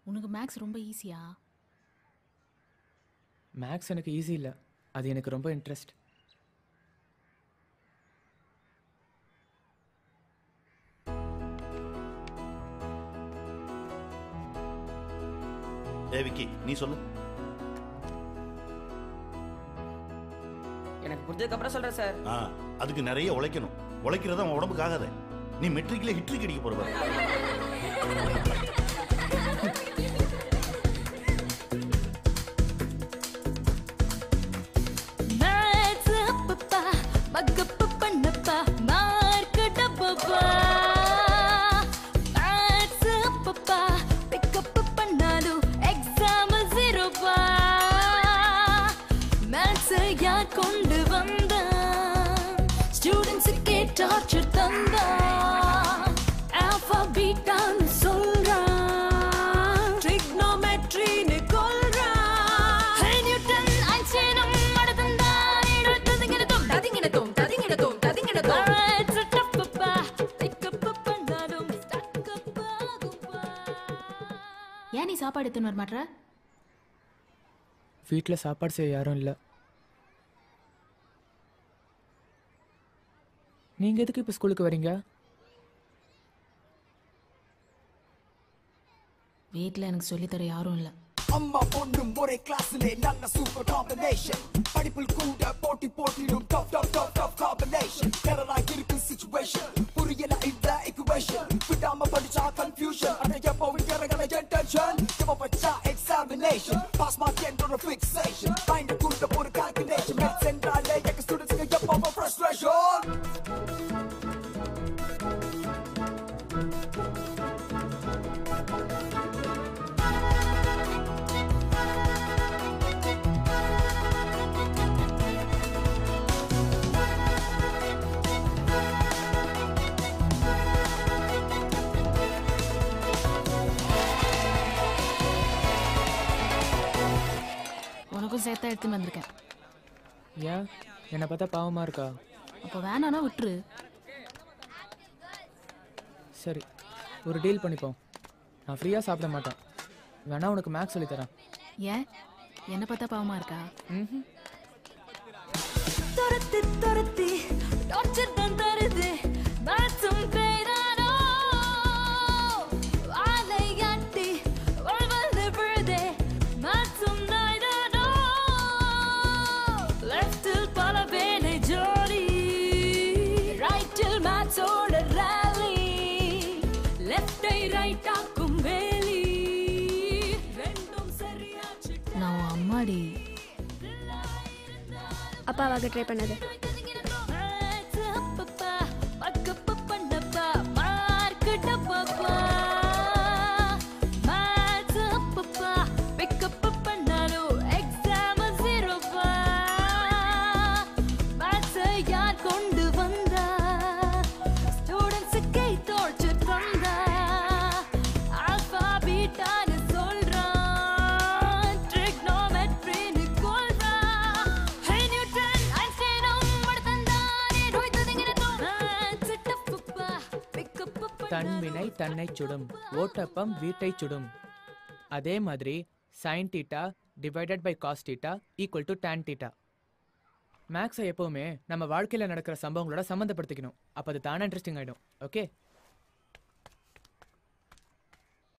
உனக்கு மேக்ஸ் ரொம்ப ஈஸியா மேக்ஸ் எனக்கு ஈஸி இல்லை அது எனக்கு ரொம்ப இன்ட்ரெஸ்ட் ஏ விக்கி நீ சொல்லு எனக்கு புரிஞ்சதுக்கு அப்புறம் சொல்றேன் சார் ஆ அதுக்கு நிறைய உழைக்கணும் உழைக்கிறது அவன் உடம்புக்கு ஆகாத நீ மெட்ரிக்ல ஹிட்ரிக் அடிக்க போற பாரு. மேட்ஸ் அப்பப்பா மகப்பு பண்ணப்பா மார்க் டப்பப்பா மேட்ஸ் அப்பப்பா பிக்கப் பண்ணாலும் எக்ஸாம் ஜீரோப்பா மேட்ஸ் யார் கொண்டு வந்தா ஸ்டூடெண்ட்ஸுக்கே டார்ச்சர் தந்தா ஆல்பா பீட்டான்னு சொல்றான் ட்ரிக்னோமெட்ரின்னு கொல்றான் ஹே நியூட்டன் ஐன்ஸ்டீனும் மடத்தந்தான் ததிங்கினதும் ததிங்கினதும் ததிங்கினதும் ததிங்கினதும் டப்பப்பா பிக்கப் பண்ணாலும் ஸ்டக்கப் ஆகும்பா ஏன் நீ சாப்பாடு எடுத்துன்னு வர மாட்ற வீட்டில் சாப்பாடு செய்ய யாரும் இல்லை நீங்கள் எதுக்கு இப்போ ஸ்கூலுக்கு வரீங்க வீட்டில் எனக்கு சொல்லித்தர யாரும் இல்லை அம்மா பொண்ணும் ஒரே கிளாஸ்ல நல்ல சூப்பர் காம்பினேஷன் படிப்பில் கூட போட்டி போட்டிடும் டப் டப் டப் டப் காம்பினேஷன் டெரரா இருக்கு சிச்சுவேஷன் புரியல இந்த equation விடாம படிச்சா கன்ஃபியூஷன் அட எப்பவும் இறங்கல டென்ஷன் எப்ப பச்சா எக்ஸாமினேஷன் பாஸ் மார்க் என்ற ஒரு ஃபிக்ஸேஷன் மைண்ட் கூட ஒரு கால்குலேஷன் மேத்ஸ் என்றாலே எங்க ஸ்டூடெண்ட்ஸ்க்கு எப்பவும் ஃப்ரஸ்ட்ரேஷன் உனக்கும் சேர்த்தா எடுத்துன்னு வந்திருக்கேன் ஏன் என்னை பார்த்தா பாவமாக இருக்கா அப்போ வேணானா விட்டுரு சரி ஒரு டீல் பண்ணிப்போம் நான் ஃப்ரீயாக சாப்பிட மாட்டேன் வேணா உனக்கு மேக்ஸ் சொல்லித்தரேன் ஏன் என்ன பார்த்தா பாவமா இருக்கா ம் துரத்தி துரத்தி டார்ச்சர் தான் தருது மேட்சும் பேரானோ வாழையாட்டி வாழ்வது விழுதே மேட்சும் நாய்தானோ லெஃப்டில் பல வேலை ஜோடி ரைட்டில் மேட்சோட ரேலி லெஃப்டை ரைட் ஆக்கும் வேலி ரெண்டும் சரியாச்சு நான் உன் அம்மாடி அப்பாவாக ட்ரை பண்ணது கொண்டு வந்தா ஸ்டூடெண்ட்ஸுக்கே தோற்று தந்தா ஆல்பா பீட்டான்னு சொல்றான் ட்ரிக்னோமெட்ரின்னு கொல்றான் ஹே நியூட்டன் ஐன்ஸ்டைனும் மடத்தந்தானே நோய் ததுங்கினதும் மேட்ஸ் டப்புப்பா பிக்கப் தன்வினை தன்னை சுடும் ஓட்டப்பம் வீட்டை சுடும் அதே மாதிரி sine theta divided by cos theta equal to tan theta மேக்ஸை எப்பவுமே நம்ம வாழ்க்கையில் நடக்கிற சம்பவங்களோட சம்மந்தப்படுத்திக்கணும் அப்போ அது தானே இன்ட்ரெஸ்டிங் ஆகிடும் ஓகே